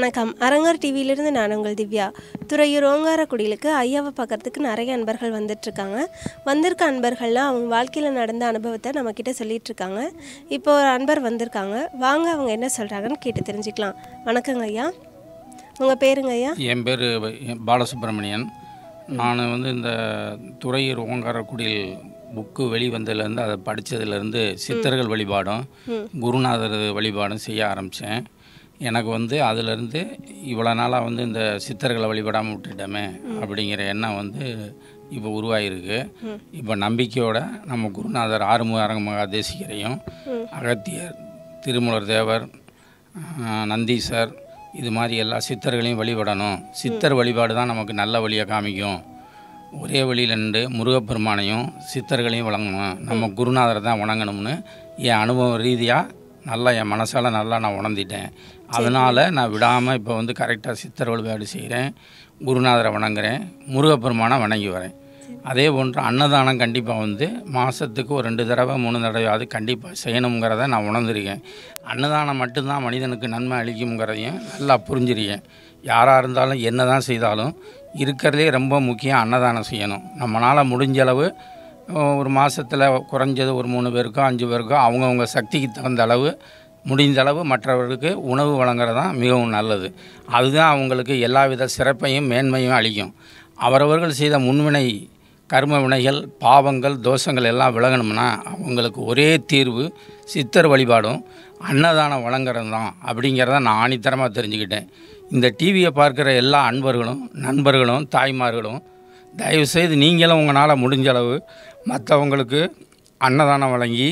வணக்கம் அரங்கர் டிவியிலிருந்து நான் உங்கள் திவ்யா துறையூர் ஓங்காரக்குடியிலுக்கு ஐயாவை பார்க்கறதுக்கு நிறைய அன்பர்கள் வந்துட்டுருக்காங்க வந்திருக்க அன்பர்கள்லாம் அவங்க வாழ்க்கையில் நடந்த அனுபவத்தை நம்மக்கிட்ட சொல்லிட்டு இருக்காங்க இப்போ ஒரு அன்பர் வந்திருக்காங்க வாங்க அவங்க என்ன சொல்கிறாங்கன்னு கேட்டு தெரிஞ்சுக்கலாம் வணக்கங்க ஐயா உங்கள் பேருங்க ஐயா என் பேர் பாலசுப்ரமணியன் நான் வந்து இந்த துறையூர் ஓங்காரக்குடியில் புக்கு வெளிவந்ததுலேருந்து அதை படித்ததுலேருந்து சித்தர்கள் வழிபாடும் குருநாதர் வழிபாடும் செய்ய ஆரம்பித்தேன் எனக்கு வந்து அதிலிருந்து இவ்வளோ நாளாக வந்து இந்த சித்தர்களை வழிபடாமல் விட்டுட்டோமே அப்படிங்கிற எண்ணம் வந்து இப்போ உருவாகிருக்கு இப்போ நம்பிக்கையோட நம்ம குருநாதர் ஆறுமுக அரங்கமகா தேசிகரையும் அகத்தியர் திருமூலர் தேவர் ஆஹ், நந்தீசர் இது மாதிரி எல்லா சித்தர்களையும் வழிபடணும் சித்தர் வழிபாடு தான் நமக்கு நல்ல வழியை காமிக்கும் ஒரே வழியில் நின்று முருகப்பெருமானையும் சித்தர்களையும் வணங்கணும் நம்ம குருநாதரை தான் வணங்கணும்னு என் அனுபவ ரீதியாக நல்லா என் மனசால் நல்லா நான் உணர்ந்திட்டேன் அதனால் நான் விடாமல் இப்போ வந்து கரெக்டாக சித்தர் வழிபாடு செய்கிறேன் குருநாதரை வணங்குறேன் முருகப்பெருமானை வணங்கி வரேன் அதே போன்று அன்னதானம் கண்டிப்பாக வந்து மாதத்துக்கு ஒரு ரெண்டு தடவை மூணு தடவையாவது கண்டிப்பாக செய்யணுங்கிறத நான் உணர்ந்திருக்கேன் அன்னதானம் மட்டும்தான் மனிதனுக்கு நன்மை அளிக்குங்கிறதையும் நல்லா புரிஞ்சிருக்கேன் யாராக இருந்தாலும் என்ன தான் செய்தாலும் இருக்கிறதுலே ரொம்ப முக்கியம் அன்னதானம் செய்யணும் நம்மளால் முடிஞ்ச அளவு அஹ், ஒரு மாதத்தில் குறைஞ்சது ஒரு மூணு பேருக்கோ அஞ்சு பேருக்கோ அவங்கவுங்க சக்திக்கு தகுந்த அளவு முடிந்த அளவு மற்றவர்களுக்கு உணவு வழங்குறது தான் மிகவும் நல்லது அதுதான் அவங்களுக்கு எல்லா வித சிறப்பையும் மேன்மையும் அளிக்கும் அவரவர்கள் செய்த முன்வினை கர்ம வினைகள் பாவங்கள் தோஷங்கள் எல்லாம் விலகணும்னா அவங்களுக்கு ஒரே தீர்வு சித்தர் வழிபாடும் அன்னதானம் வழங்குறது தான் அப்படிங்கிறத நான் ஆணித்தரமாக தெரிஞ்சுக்கிட்டேன் இந்த டிவியை பார்க்குற எல்லா அன்பர்களும் நண்பர்களும் தாய்மார்களும் தயவுசெய்து நீங்களும் உங்களால் முடிஞ்ச அளவு மற்றவங்களுக்கு அன்னதானம் வழங்கி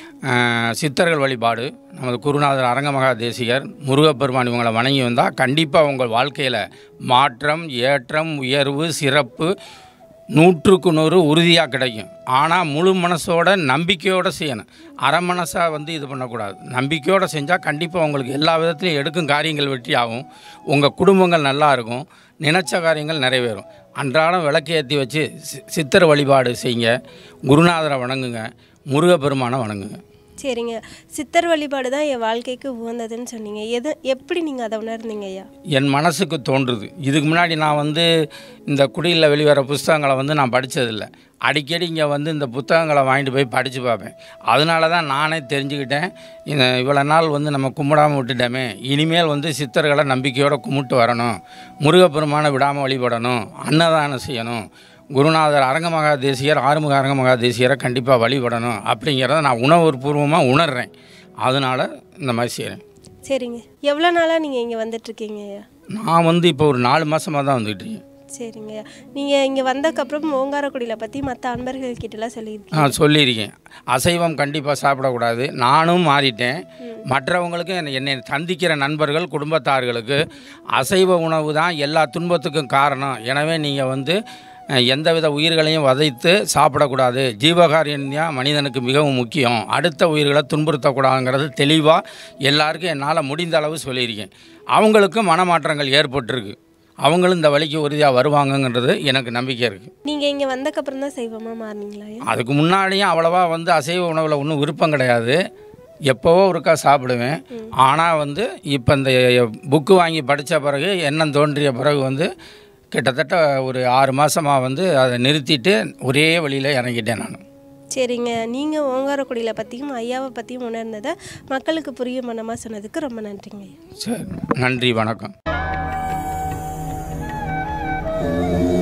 ஆஹ், சித்தர்கள் வழிபாடு நமது குருநாதர் அரங்கமகா தேசிகர் முருகப்பெருமான் இவங்களை வணங்கி வந்தால் கண்டிப்பாக உங்கள் வாழ்க்கையில் மாற்றம் ஏற்றம் உயர்வு சிறப்பு நூற்றுக்கு நூறு உறுதியாக கிடைக்கும் ஆனால் முழு மனசோட நம்பிக்கையோடு செய்யணும் அரை மனசாக வந்து இது பண்ணக்கூடாது நம்பிக்கையோடு செஞ்சால் கண்டிப்பாக உங்களுக்கு எல்லா விதத்துலையும் எடுக்கும் காரியங்கள் வெற்றி ஆகும் உங்கள் குடும்பங்கள் நல்லா இருக்கும் நினைச்ச காரியங்கள் நிறைவேறும் அன்றாடம் விளக்கு ஏற்றி வச்சு சி- சித்தர் வழிபாடு செய்யுங்க குருநாதரை வணங்குங்க முருகப்பெருமானை வணங்குங்க சரிங்க சித்தர் வழிபாடு தான் என் வாழ்க்கைக்கு உகந்ததுன்னு சொன்னீங்க எது எப்படி நீங்கள் அதை உணர்ந்தீங்க ஐயா என் மனசுக்கு தோன்றுது இதுக்கு முன்னாடி நான் வந்து இந்த குடியில் வெளிவர புஸ்தகங்களை வந்து நான் படித்ததில்லை அடிக்கடி இங்கே வந்து இந்த புத்தகங்களை வாங்கிட்டு போய் படித்து பார்ப்பேன் அதனால தான் நானே தெரிஞ்சுக்கிட்டேன் இந்த இவ்வளோ நாள் வந்து நம்ம கும்பிடாமல் விட்டுட்டோமே இனிமேல் வந்து சித்தர்களை நம்பிக்கையோடு கும்பிட்டு வரணும் முருகப்பெருமானை விடாமல் வழிபடணும் அன்னதானம் செய்யணும் குருநாதர் அரங்கமகா தேசியர் ஆறுமுக அரங்கமகா தேசியரை கண்டிப்பாக வழிபடணும் அப்படிங்கிறத நான் உணர்வுபூர்வமாக உணர்றேன் அதனால் இந்த மாதிரி செய்கிறேன் சரிங்க எவ்வளோ நாளாக நீங்கள் இங்கே வந்துட்டுருக்கீங்க ஐயா நான் வந்து இப்போ ஒரு நாலு மாதமாக தான் வந்துட்டு இருக்கேன் சரிங்க ஐயா நீங்கள் இங்கே வந்தக்கப்புறம் ஓங்காரக்குடியில் பற்றி மற்ற அன்பர்கள் கிட்டலாம் சொல்லியிருக்கீங்க நான் சொல்லியிருக்கேன் அசைவம் கண்டிப்பாக சாப்பிடக்கூடாது நானும் மாறிட்டேன் மற்றவங்களுக்கு என்னை- என்னை சந்திக்கிற நண்பர்கள் குடும்பத்தார்களுக்கு அசைவ உணவு தான் எல்லா துன்பத்துக்கும் காரணம் எனவே நீங்கள் வந்து அஹ், எந்தவித உயிர்களையும் வதைத்து சாப்பிடக்கூடாது ஜீவகாரியம் தான் மனிதனுக்கு மிகவும் முக்கியம் அடுத்த உயிர்களை துன்புறுத்தக்கூடாதுங்கிறது தெளிவாக எல்லாருக்கும் என்னால் முடிந்த அளவு சொல்லியிருக்கேன் அவங்களுக்கும் மனமாற்றங்கள் ஏற்பட்டிருக்கு அவங்களும் இந்த வழிக்கு உறுதியாக வருவாங்கங்கிறது எனக்கு நம்பிக்கை இருக்குது நீங்கள் இங்கே வந்தக்கப்புறம் தான் செய்வமாக மாறினீங்களா ஐயா அதுக்கு முன்னாடியும் அவ்வளவா வந்து அசைவ உணவில் ஒன்றும் விருப்பம் கிடையாது எப்போவோ ஒருக்கா சாப்பிடுவேன் ஆனால் வந்து இப்போ இந்த புக்கு வாங்கி படித்த பிறகு எண்ணம் தோன்றிய பிறகு வந்து கிட்டத்தட்ட ஒரு ஆறு மாதமாக வந்து அதை நிறுத்திட்டு ஒரே வழியில் இறங்கிட்டேன் நான் சரிங்க நீங்கள் ஓங்காரக்குடியில் பற்றியும் ஐயாவை பற்றியும் உணர்ந்ததை மக்களுக்கு புரியும் மனமாக சொன்னதுக்கு ரொம்ப நன்றிங்க ஐயா சரி நன்றி வணக்கம்